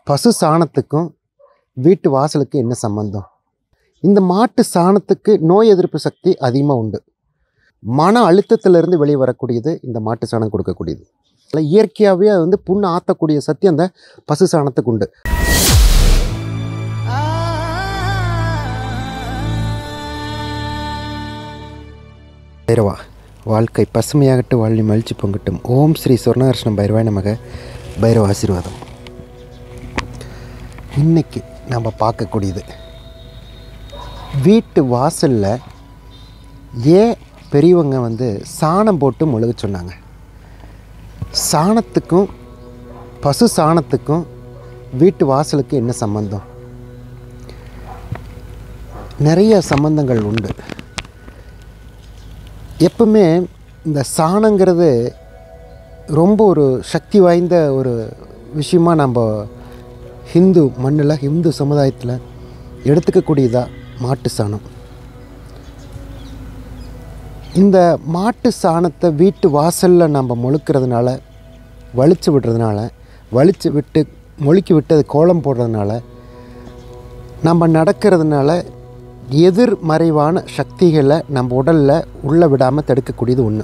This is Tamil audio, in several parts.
பசு சாணத்துக்கும் வீட்டு வாசலுக்கு என்ன சம்பந்தம் இந்த மாட்டு சாணத்துக்கு நோய் எதிர்ப்பு சக்தி அதிகமாக உண்டு மன அழுத்தத்திலிருந்து வெளியே வரக்கூடியது இந்த மாட்டு சாணம் கொடுக்கக்கூடியது அதில் இயற்கையாகவே அது வந்து புண்ணு ஆற்றக்கூடிய சக்தி அந்த பசு சாணத்துக்கு உண்டு பைரவா வாழ்க்கை பசுமையாகட்டு வாழ்வி மகிழ்ச்சி பொங்கட்டும் ஓம் ஸ்ரீ சொர்ணகிருஷ்ணம் பைரவாய் நமக பைரவ ஆசீர்வாதம் இன்னைக்கு நம்ம பார்க்கக்கூடியது வீட்டு வாசலில் ஏன் பெரியவங்க வந்து சாணம் போட்டு முழுக சொன்னாங்க சாணத்துக்கும் பசு சாணத்துக்கும் வீட்டு வாசலுக்கு என்ன சம்பந்தம் நிறைய சம்பந்தங்கள் உண்டு எப்பவுமே இந்த சாணங்கிறது ரொம்ப ஒரு சக்தி வாய்ந்த ஒரு விஷயமா நம்ம ஹிந்து மண்ணில் ஹிந்து சமுதாயத்தில் எடுத்துக்கக்கூடியதா மாட்டு சாணம் இந்த மாட்டு சாணத்தை வீட்டு வாசலில் நம்ம முழுக்கிறதுனால வலிச்சு விடுறதுனால வலிச்சு விட்டு மொழுக்கி விட்டு அது கோலம் போடுறதுனால நம்ம நடக்கிறதுனால எதிர்மறைவான சக்திகளை நம்ம உடலில் உள்ளே விடாமல் தடுக்கக்கூடியது ஒன்று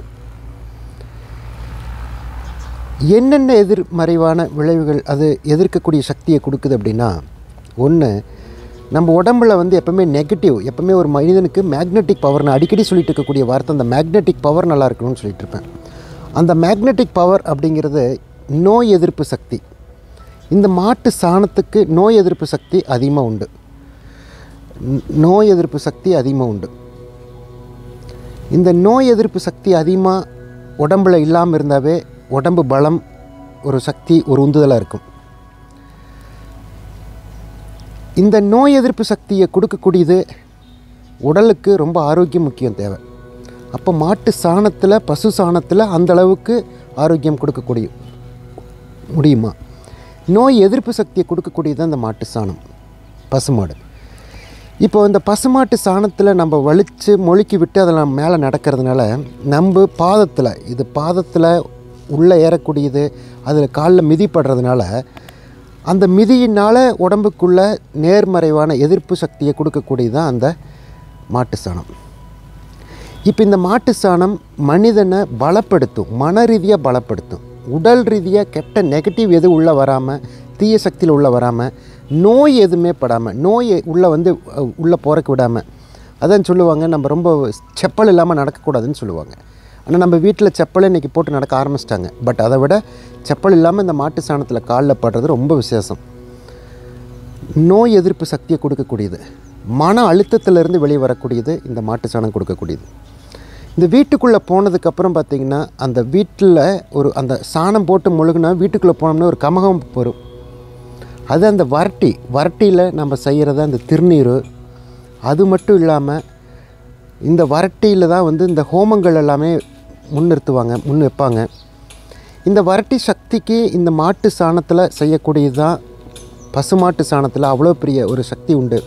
என்னென்ன எதிர்மறைவான விளைவுகள் அது எதிர்க்கக்கூடிய சக்தியை கொடுக்குது அப்படின்னா ஒன்று நம்ம உடம்புல வந்து எப்பவுமே நெகட்டிவ் எப்பவுமே ஒரு மனிதனுக்கு மேக்னெட்டிக் பவர் நான் அடிக்கடி சொல்லிட்டு இருக்கக்கூடிய வார்த்தை அந்த மேக்னெட்டிக் பவர் நல்லா இருக்கணும்னு சொல்லிட்டு இருப்பேன் அந்த மேக்னெட்டிக் பவர் அப்படிங்கிறது நோய் எதிர்ப்பு சக்தி இந்த மாட்டு சாணத்துக்கு நோய் எதிர்ப்பு சக்தி அதிகமாக உண்டு ந- நோய் எதிர்ப்பு சக்தி அதிகமாக உண்டு இந்த நோய் எதிர்ப்பு சக்தி அதிகமாக உடம்புல இல்லாமல் இருந்தாவே உடம்பு பலம் ஒரு சக்தி ஒரு உந்துதலாக இருக்கும் இந்த நோய் எதிர்ப்பு சக்தியை கொடுக்கக்கூடியது உடலுக்கு ரொம்ப ஆரோக்கியம் முக்கியம் தேவை அப்போ மாட்டு சாணத்தில் பசு சாணத்தில் அந்த அளவுக்கு ஆரோக்கியம் கொடுக்கக்கூடிய முடியுமா நோய் எதிர்ப்பு சக்தியை கொடுக்கக்கூடியது அந்த மாட்டு சாணம் பசுமாடு இப்போ இந்த பசுமாட்டு சாணத்தில் நம்ம வலிச்சு மொழுக்கி விட்டு அதில் நம்ம மேலே நடக்கிறதுனால நம்ம பாதத்தில் இது பாதத்தில் உள்ளே ஏறக்கூடியது அதில் காலில் மிதிப்படுறதுனால அந்த மிதியினால் உடம்புக்குள்ள நேர்மறைவான எதிர்ப்பு சக்தியை கொடுக்கக்கூடியது தான் அந்த மாட்டு சாணம் இப்போ இந்த மாட்டு சாணம் மனிதனை பலப்படுத்தும் மன ரீதியாக பலப்படுத்தும் உடல் ரீதியாக கெட்ட நெகட்டிவ் எதுவும் உள்ளே வராமல் தீய சக்தியில் உள்ளே வராமல் நோய் எதுவுமே படாமல் நோய் உள்ளே வந்து அஹ், உள்ளே போறக்கு விடாமல் அதான் சொல்லுவாங்க நம்ம ரொம்ப செப்பல் இல்லாமல் நடக்கக்கூடாதுன்னு சொல்லுவாங்க ஆனால் நம்ம வீட்டில் செப்பலை இன்றைக்கி போட்டு நடக்க ஆரம்பிச்சிட்டாங்க பட் அதை விட செப்பல் இல்லாமல் இந்த மாட்டு சாணத்தில் காலில் படுறது ரொம்ப விசேஷம் நோய் எதிர்ப்பு சக்தியை கொடுக்கக்கூடியது மன அழுத்தத்திலிருந்து வெளியே வரக்கூடியது இந்த மாட்டு சாணம் கொடுக்கக்கூடியது இந்த வீட்டுக்குள்ளே போனதுக்கப்புறம் பார்த்திங்கன்னா அந்த வீட்டில் ஒரு அந்த சாணம் போட்டு முழுகுனா வீட்டுக்குள்ளே போனோம்னா ஒரு கமகம் வரும் அது அந்த வரட்டி வரட்டியில் நம்ம செய்கிறது அந்த திருநீர் அது மட்டும் இல்லாமல் இந்த வரட்டியில் தான் வந்து இந்த ஹோமங்கள் எல்லாமே முன்னிறுத்துவாங்க முன் வைப்பாங்க இந்த வரட்டி சக்திக்கு இந்த மாட்டு சாணத்தில் செய்யக்கூடியது தான் பசுமாட்டு சாணத்தில் அவ்வளோ பெரிய ஒரு சக்தி உண்டு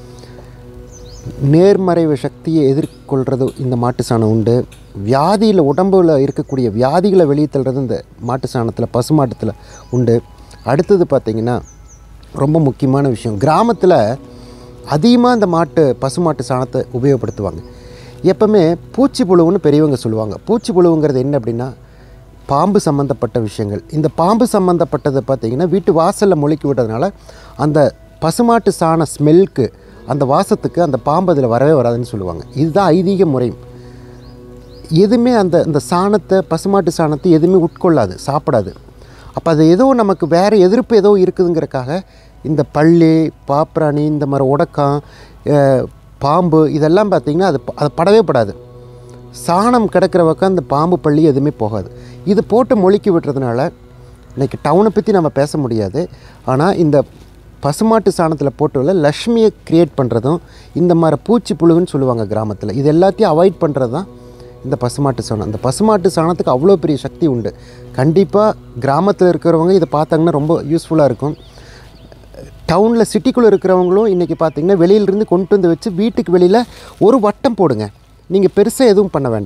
நேர்மறைவு சக்தியை எதிர்கொள்கிறது இந்த மாட்டு சாணம் உண்டு வியாதியில் உடம்புல இருக்கக்கூடிய வியாதிகளை வெளியே தள்ளுறது இந்த மாட்டு சாணத்தில் பசுமாட்டத்தில் உண்டு அடுத்தது பார்த்திங்கன்னா ரொம்ப முக்கியமான விஷயம் கிராமத்தில் அதிகமாக இந்த மாட்டு பசுமாட்டு சாணத்தை உபயோகப்படுத்துவாங்க எப்பவுமே பூச்சி புழுவுன்னு பெரியவங்க சொல்லுவாங்க பூச்சி புழுவுங்கிறது என்ன அப்படின்னா பாம்பு சம்மந்தப்பட்ட விஷயங்கள் இந்த பாம்பு சம்மந்தப்பட்டதை பார்த்தீங்கன்னா வீட்டு வாசலில் முழுக்கி விட்டதுனால அந்த பசுமாட்டு சாண ஸ்மெல்க்கு அந்த வாசத்துக்கு அந்த பாம்பு அதில் வரவே வராதுன்னு சொல்லுவாங்க இதுதான் ஐதீக முறை எதுவுமே அந்த அந்த சாணத்தை பசுமாட்டு சாணத்தை எதுவுமே உட்கொள்ளாது சாப்பிடாது அப்போ அது ஏதோ நமக்கு வேறு எதிர்ப்பு ஏதோ இருக்குதுங்கிறக்காக இந்த பள்ளி பாப்ராணி இந்த மாதிரி உடக்கம் அஹ், பாம்பு இதெல்லாம் பார்த்திங்கன்னா அது ப- அது படவே படாது சாணம் கிடக்கிற பக்கம் அந்த பாம்பு பள்ளி எதுவுமே போகாது இது போட்டு மொழிக்கி விட்டுறதுனால இன்றைக்கி டவுனை பற்றி நம்ம பேச முடியாது ஆனால் இந்த பசுமாட்டு சாணத்தில் போட்டுள்ள லக்ஷ்மியை க்ரியேட் பண்ணுறதும் இந்த மாதிரி பூச்சி புழுகுன்னு சொல்லுவாங்க கிராமத்தில் இது எல்லாத்தையும் அவாய்ட் பண்ணுறது தான் இந்த பசுமாட்டு சாணம் இந்த பசுமாட்டு சாணத்துக்கு அவ்வளோ பெரிய சக்தி உண்டு கண்டிப்பாக கிராமத்தில் இருக்கிறவங்க இதை பார்த்தாங்கன்னா ரொம்ப யூஸ்ஃபுல்லாக இருக்கும் டவுனில் சிட்டிக்குள்ளே இருக்கிறவங்களும் இன்றைக்கி பார்த்தீங்கன்னா வெளியிலேருந்து கொண்டு வந்து வச்சு வீட்டுக்கு வெளியில் ஒரு வட்டம் போடுங்க நீங்கள் பெருசாக எதுவும் பண்ண வேண்டாம்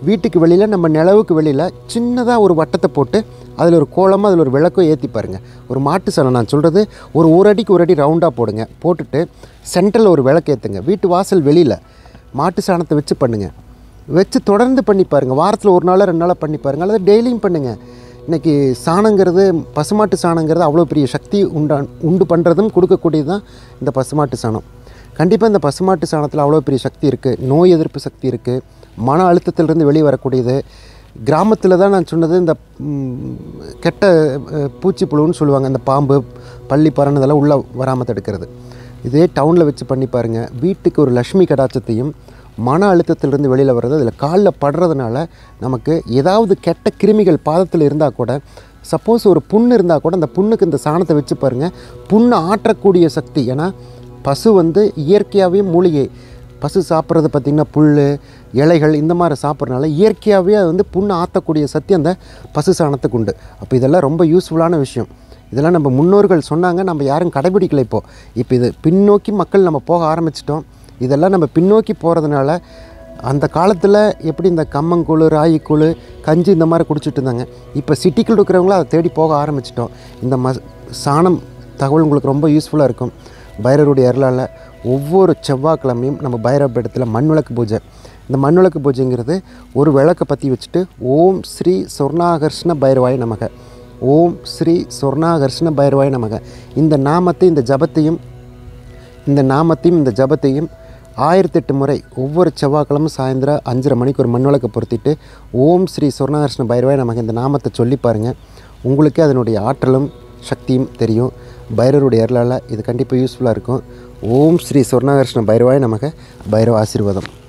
வீட்டுக்கு வெளியில் நம்ம நிலவுக்கு வெளியில் சின்னதாக ஒரு வட்டத்தை போட்டு அதில் ஒரு கோலமாக அதில் ஒரு விளக்கோ ஏற்றி பாருங்க ஒரு மாட்டு சாணம் நான் சொல்கிறது ஒரு ஒரு அடிக்கு ஒரு அடி ரவுண்டாக போடுங்க போட்டுட்டு சென்டரில் ஒரு விளக்கு ஏற்றுங்க வீட்டு வாசல் வெளியில் மாட்டு சாணத்தை வச்சு பண்ணுங்கள் வச்சு தொடர்ந்து பண்ணி பாருங்கள் வாரத்தில் ஒரு நாளோ ரெண்டு நாளாக பண்ணி பாருங்கள் அல்லது டெய்லியும் பண்ணுங்கள் இன்றைக்கி சாணங்கிறது பசுமாட்டு சாணங்கிறது அவ்வளோ பெரிய சக்தி உண்டா உண்டு பண்ணுறதும் கொடுக்கக்கூடியது தான் இந்த பசுமாட்டு சாணம் கண்டிப்பாக இந்த பசுமாட்டு சாணத்தில் அவ்வளோ பெரிய சக்தி இருக்குது நோய் எதிர்ப்பு சக்தி இருக்குது மன அழுத்தத்திலிருந்து வெளியே வரக்கூடியது கிராமத்தில் தான் நான் சொன்னது இந்த ம், கெட்ட அஹ், பூச்சிப்புழுன்னு சொல்லுவாங்க இந்த பாம்பு பள்ளி பறன் இதெல்லாம் உள்ளே வராமல் தடுக்கிறது இதே டவுனில் வச்சு பண்ணி பாருங்கள் வீட்டுக்கு ஒரு லக்ஷ்மி கடாச்சத்தையும் மன அழுத்தத்திலிருந்து வெளியில் வர்றது அதில் காலில் படுறதுனால நமக்கு ஏதாவது கெட்ட கிருமிகள் பாதத்தில் இருந்தால் கூட சப்போஸ் ஒரு புண்ணு இருந்தால் கூட அந்த புண்ணுக்கு இந்த சாணத்தை வச்சு பாருங்கள் புண்ணை ஆற்றக்கூடிய சக்தி ஏன்னா பசு வந்து இயற்கையாகவே மூலிகை பசு சாப்பிட்றது பார்த்திங்கன்னா புல் இலைகள் இந்த மாதிரி சாப்பிட்றனால இயற்கையாகவே அது வந்து புண்ணை ஆற்றக்கூடிய சக்தி அந்த பசு சாணத்துக்கு உண்டு அப்போ இதெல்லாம் ரொம்ப யூஸ்ஃபுல்லான விஷயம் இதெல்லாம் நம்ம முன்னோர்கள் சொன்னாங்க நம்ம யாரும் கடைபிடிக்கல இப்போது இப்போ இது பின்னோக்கி மக்கள் நம்ம போக ஆரம்பிச்சிட்டோம் இதெல்லாம் நம்ம பின்னோக்கி போகிறதுனால அந்த காலத்தில் எப்படி இந்த கம்மங்கூழ் ராகிக்கூழ் கஞ்சி இந்த மாதிரி குடிச்சிட்டு இருந்தாங்க இப்போ சிட்டிக்குள்ள இருக்கிறவங்களும் அதை தேடி போக ஆரம்பிச்சிட்டோம் இந்த ம சாணம் தகவல் உங்களுக்கு ரொம்ப யூஸ்ஃபுல்லாக இருக்கும் பைரவருடைய அருளால் ஒவ்வொரு செவ்வாய்க்கிழமையும் நம்ம பைரவ பீடத்தில் மண் விளக்கு பூஜை இந்த மண் விளக்கு பூஜைங்கிறது ஒரு விளக்கை பற்றி வச்சுட்டு ஓம் ஸ்ரீ சொர்ணாகர்ஷ்ண பைரவாய் நமக ஓம் ஸ்ரீ சொர்ணாகர்ஷ்ண பைரவாய் நமக இந்த நாமத்தை இந்த ஜபத்தையும் இந்த நாமத்தையும் இந்த ஜபத்தையும் ஆயிரத்தெட்டு முறை ஒவ்வொரு செவ்வாய்க்கிழமை சாயந்தரம் அஞ்சரை மணிக்கு ஒரு மண் விளக்கை பொருத்திட்டு ஓம் ஸ்ரீ சொர்ணாகர்ஷ்ண பைரவாய் நமக்கு இந்த நாமத்தை சொல்லி பாருங்கள் உங்களுக்கே அதனுடைய ஆற்றலும் சக்தியும் தெரியும் பைரவருடைய அருளால் இது கண்டிப்பாக யூஸ்ஃபுல்லாக இருக்கும் ஓம் ஸ்ரீ சொர்ணாகர்ஷ்ண பைரவாய் நமக்கு பைரவ ஆசீர்வாதம்